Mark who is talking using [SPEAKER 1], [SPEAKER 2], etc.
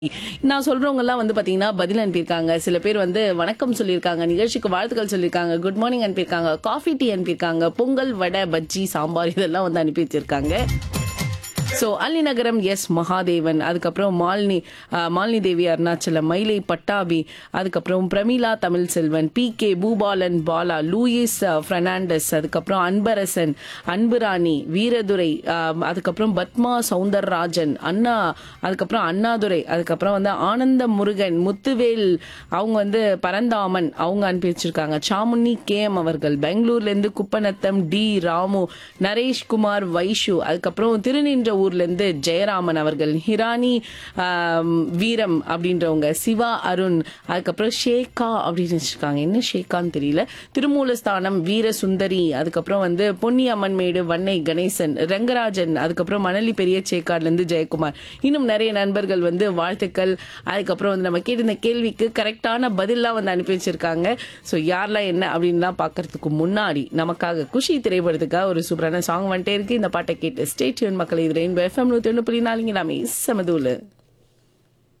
[SPEAKER 1] நான் சொல்றவங்க எல்லாம் வந்து பாத்தீங்கன்னா பதில் அனுப்பியிருக்காங்க சில பேர் வந்து வணக்கம் சொல்லியிருக்காங்க நிகழ்ச்சிக்கு வாழ்த்துக்கள் சொல்லியிருக்காங்க குட் மார்னிங் அனுப்பியிருக்காங்க காஃபி டீ அனுப்பியிருக்காங்க பொங்கல் வடை பஜ்ஜி சாம்பார் இதெல்லாம் வந்து அனுப்பி வச்சிருக்காங்க ஸோ அலிநகரம் எஸ் மகாதேவன் அதுக்கப்புறம் மாலினி அஹ், மாலினி தேவி அருணாச்சலம் மயிலை பட்டாபி அதுக்கப்புறம் Pramila Tamil Selvan P K Bhupalan Bala Louis ah, Fernandes அதுக்கப்புறம் அன்பரசன் அன்புராணி வீரதுரை அஹ், அதுக்கப்புறம் பத்மா சவுந்தரராஜன் அண்ணா அதுக்கப்புறம் அண்ணாதுரை அதுக்கப்புறம் வந்து ஆனந்த முருகன் முத்துவேல் அவங்க வந்து பரந்தாமன் அவங்க அனுப்பி வச்சிருக்காங்க சாமுண்ணி கேஎம் அவர்கள் பெங்களூர்ல இருந்து குப்பநத்தம் டி ராமு நரேஷ்குமார் வைஷு அதுக்கப்புறம் திருநின்ற ஊர்ல இருந்து ஜெயராமன் அவர்கள் ஹிரானி ஆம், வீரம் அப்படின்றவங்க சிவா அருண் அதுக்கப்புறம் ஷேகா அப்படின்னு வச்சிருக்காங்க என்ன ஷேகான்னு தெரியல திருமூலஸ்தானம் வீர சுந்தரி அதுக்கப்புறம் வந்து பொன்னி அம்மன்மேடு வன்னை கணேசன் ரங்கராஜன் அதுக்கப்புறம் மணலி பெரிய சேக்காட்ல இருந்து ஜெயக்குமார் இன்னும் நிறைய நண்பர்கள் வந்து வாழ்த்துக்கள் அதுக்கப்புறம் வந்து நம்ம கேட்டிருந்த கேள்விக்கு கரெக்டான பதில்லாம் வந்து அனுப்பி வச்சிருக்காங்க ஸோ யாரெல்லாம் என்ன அப்படின்லாம் பார்க்கறதுக்கு முன்னாடி நமக்காக குஷி திரைப்படத்துக்காக ஒரு சூப்பரான சாங் வந்துட்டே இருக்கு இந்த பாட்டை கேட்டு ஸ்டேட்யூன் மக்களை இது ரெயின்போ எஃப்எம் நூற்றி ஒன்று புள்ளி நாலுங்க எல்லாமே சமதூலு